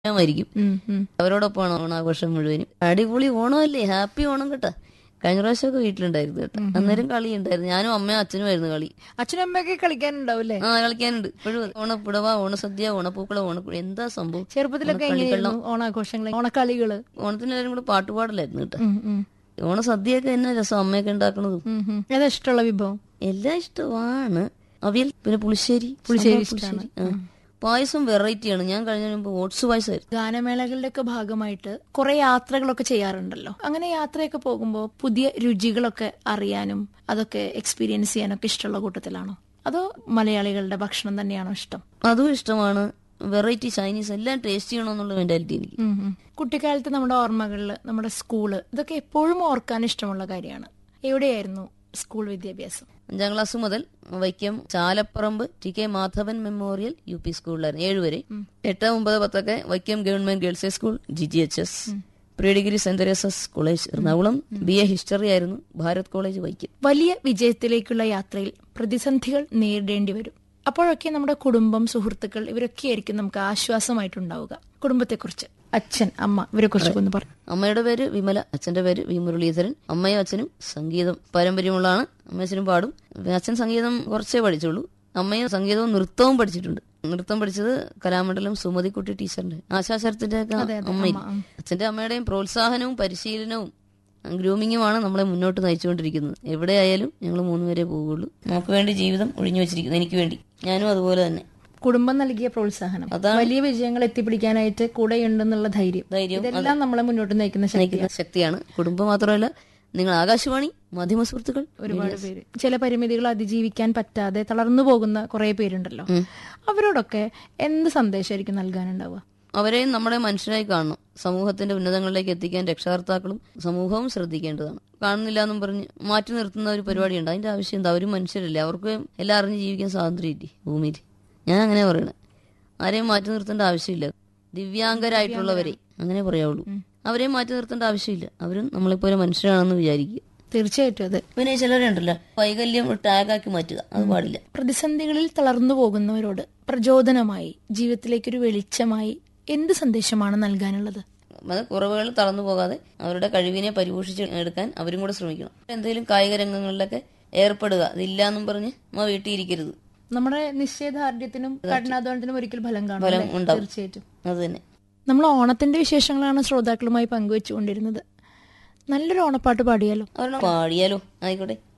ആയിരിക്കും ഉം, ഉം. അവരോടൊപ്പമാണ് ഓണാഘോഷം മുഴുവനും അടിപൊളി ഓണമല്ലേ ഹാപ്പി ഓണം കേട്ടാ കഴിഞ്ഞ പ്രാവശ്യമൊക്കെ വീട്ടിലുണ്ടായിരുന്നു കേട്ടോ അന്നേരം കളി ഉണ്ടായിരുന്നു ഞാനും അമ്മയും അച്ഛനും ആയിരുന്നു കളി അച്ഛനും അമ്മയൊക്കെ കളിക്കാനുണ്ടാവൂല്ലേ ആ കളിക്കാനുണ്ട് ഇപ്പോഴും ഓണപ്പുടവ ഓണസദ്യ ഓണപ്പൂക്കള ഓണക്കുഴി എന്താ സംഭവം ചെറുപ്പത്തിലൊക്കെ ഓണക്കളികളോ? എങ്ങനെയായിരുന്നു ഓണാഘോഷങ്ങൾ ഓണക്കളികള് ഓണത്തിന് എല്ലാവരും കൂടെ പാട്ടുപാടലായിരുന്നു കേട്ടോ ഉം, ഉം. ഓണസദ്യയൊക്കെ എന്നാ രസം അമ്മയൊക്കെ ഉണ്ടാക്കണതും ഉം, ഉം. ഏതാ ഇഷ്ടമുള്ള വിഭവം എല്ലാം ഇഷ്ടമാണ് അവിയൽ പിന്നെ പുളിശ്ശേരി പുളിശ്ശേരി സാമ്പാർ ഇഷ്ടാണ്. ആ. പായസം വെറൈറ്റിയാണ് ഞാൻ കഴിഞ്ഞ മുമ്പ് ഓട്സ് പായസമായിരുന്നു ഗാനമേളകളുടെ ഒക്കെ ഭാഗമായിട്ട് കുറെ യാത്രകളൊക്കെ ചെയ്യാറുണ്ടല്ലോ അങ്ങനെ യാത്രയൊക്കെ പോകുമ്പോൾ പുതിയ രുചികളൊക്കെ അറിയാനും അതൊക്കെ എക്സ്പീരിയൻസ് ചെയ്യാനൊക്കെ ഇഷ്ടമുള്ള കൂട്ടത്തിലാണോ അതോ മലയാളികളുടെ ഭക്ഷണം തന്നെയാണോ ഇഷ്ടം അതും ഇഷ്ടമാണ് വെറൈറ്റി ചൈനീസ് എല്ലാം ടേസ്റ്റ് ചെയ്യണമെന്നുള്ള മെന്റാലിറ്റി എനിക്ക് ഉം, ഉം. കുട്ടിക്കാലത്ത് നമ്മുടെ ഓർമ്മകളിൽ നമ്മുടെ സ്കൂള് ഇതൊക്കെ എപ്പോഴും ഓർക്കാൻ ഇഷ്ടമുള്ള കാര്യമാണ് എവിടെയായിരുന്നു സ്കൂൾ വിദ്യാഭ്യാസം അഞ്ചാം ക്ലാസ് മുതൽ Vaikom Chalapparambu T K Madhavan memorial U P സ്കൂളിലായിരുന്നു ഏഴുവരെ എട്ട് ഒമ്പത് പത്തൊക്കെ Vaikom government girls high school G G H S pre degree saint Teresa's college Ernakulam B A history ആയിരുന്നു ഭാരത് കോളേജ് വൈക്കം വലിയ വിജയത്തിലേക്കുള്ള യാത്രയിൽ പ്രതിസന്ധികൾ നേരിടേണ്ടി വരും അപ്പോഴൊക്കെ നമ്മുടെ കുടുംബം സുഹൃത്തുക്കൾ ഇവരൊക്കെ ആയിരിക്കും നമുക്ക് ആശ്വാസമായിട്ടുണ്ടാവുക കുടുംബത്തെക്കുറിച്ച് അച്ഛൻ അമ്മ ഇവരെ കുറിച്ചൊക്കെ ഒന്ന് പറഞ്ഞു അമ്മയുടെ പേര് വിമല അച്ഛന്റെ പേര് വി മുരളീധരൻ അമ്മയും അച്ഛനും സംഗീതം പാരമ്പര്യമുള്ളതാണ് അമ്മയും അച്ഛനും പാടും അച്ഛൻ സംഗീതം കുറച്ചേ പഠിച്ചുള്ളൂ അമ്മയും സംഗീതവും നൃത്തവും പഠിച്ചിട്ടുണ്ട് നൃത്തം പഠിച്ചത് കലാമണ്ഡലം സുമതിക്കുട്ടി ടീച്ചറിന്റെ ആശാശരത്തിന്റെ ഒക്കെ അമ്മയിൽ അച്ഛന്റെ അമ്മയുടെയും പ്രോത്സാഹനവും പരിശീലനവും ഗ്രൂമിങ്ങുമാണ് നമ്മളെ മുന്നോട്ട് നയിച്ചുകൊണ്ടിരിക്കുന്നത് എവിടെയായാലും ഞങ്ങൾ മൂന്നുപേരെ പോവുകയുള്ളൂ നമുക്ക് വേണ്ടി ജീവിതം ഒഴിഞ്ഞു വെച്ചിരിക്കുന്നു എനിക്ക് വേണ്ടി ഞാനും അതുപോലെ തന്നെ കുടുംബം നൽകിയ പ്രോത്സാഹനം അതാണ് വലിയ വിജയങ്ങൾ എത്തിപ്പിടിക്കാനായിട്ട് കൂടെയുണ്ടെന്നുള്ള ധൈര്യം ധൈര്യം ഇതെല്ലാം നമ്മളെ മുന്നോട്ട് നയിക്കുന്ന ശക്തി നയിക്കുന്ന ശക്തിയാണ് കുടുംബം മാത്രമല്ല നിങ്ങൾ ആകാശവാണി മാധ്യമ സുഹൃത്തുക്കൾ ഒരുപാട് പേര് ചില പരിമിതികൾ അതിജീവിക്കാൻ പറ്റാതെ തളർന്നു പോകുന്ന കുറെ പേരുണ്ടല്ലോ അവരോടൊക്കെ എന്ത് സന്ദേശമായിരിക്കും നൽകാനുണ്ടാവുക അവരെയും നമ്മുടെ മനുഷ്യരായി കാണണം സമൂഹത്തിന്റെ ഉന്നതങ്ങളിലേക്ക് എത്തിക്കാൻ രക്ഷകർത്താക്കളും സമൂഹവും ശ്രദ്ധിക്കേണ്ടതാണ് കാണുന്നില്ല എന്നും പറഞ്ഞ് മാറ്റി നിർത്തുന്ന ഒരു പരിപാടിയുണ്ട് അതിന്റെ ആവശ്യം എന്താ അവരും മനുഷ്യരല്ലേ അവർക്ക് എല്ലാം അറിഞ്ഞ് ജീവിക്കാൻ സ്വാതന്ത്ര്യമില്ലേ ഭൂമിയിൽ ഞാൻ അങ്ങനെ പറയണേ ആരെയും മാറ്റി നിർത്തേണ്ട ആവശ്യമില്ല ദിവ്യാംഗരായിട്ടുള്ളവരെ അങ്ങനെ പറയാവുള്ളൂ അവരെയും മാറ്റി നിർത്തേണ്ട ആവശ്യമില്ല അവരും നമ്മളെപ്പോലെ മനുഷ്യരാണെന്ന് വിചാരിക്കുക തീർച്ചയായിട്ടും അത് പിന്നെ ചിലരുണ്ടല്ലോ വൈകല്യം ടാഗാക്കി മാറ്റുക അത് പാടില്ല പ്രതിസന്ധികളിൽ തളർന്നു പോകുന്നവരോട് പ്രചോദനമായി ജീവിതത്തിലേക്കൊരു വെളിച്ചമായി എന്ത് സന്ദേശമാണ് നൽകാനുള്ളത് അത് കുറവുകൾ തളർന്നു പോകാതെ അവരുടെ കഴിവിനെ പരിപോഷിച്ച് എടുക്കാൻ അവരും കൂടെ ശ്രമിക്കണം എന്തെങ്കിലും കായിക രംഗങ്ങളിലൊക്കെ ഏർപ്പെടുക അതില്ല എന്നും പറഞ്ഞ് നമ്മ വീട്ടിൽ ഇരിക്കരുത് നമ്മുടെ നിശ്ചയദാർഢ്യത്തിനും കഠിനാധ്വാനത്തിനും ഒരിക്കൽ ഫലം കാണും ഫലം അല്ലേ? ഉണ്ടാവും. തീർച്ചയായിട്ടും അത് തന്നെ നമ്മൾ ഓണത്തിന്റെ വിശേഷങ്ങളാണ് ശ്രോതാക്കളുമായി പങ്കുവെച്ചുകൊണ്ടിരുന്നത് നല്ലൊരു ഓണപ്പാട്ട് പാടിയാലോ അവരുടെ പാടിയാലോ ആയിക്കോട്ടെ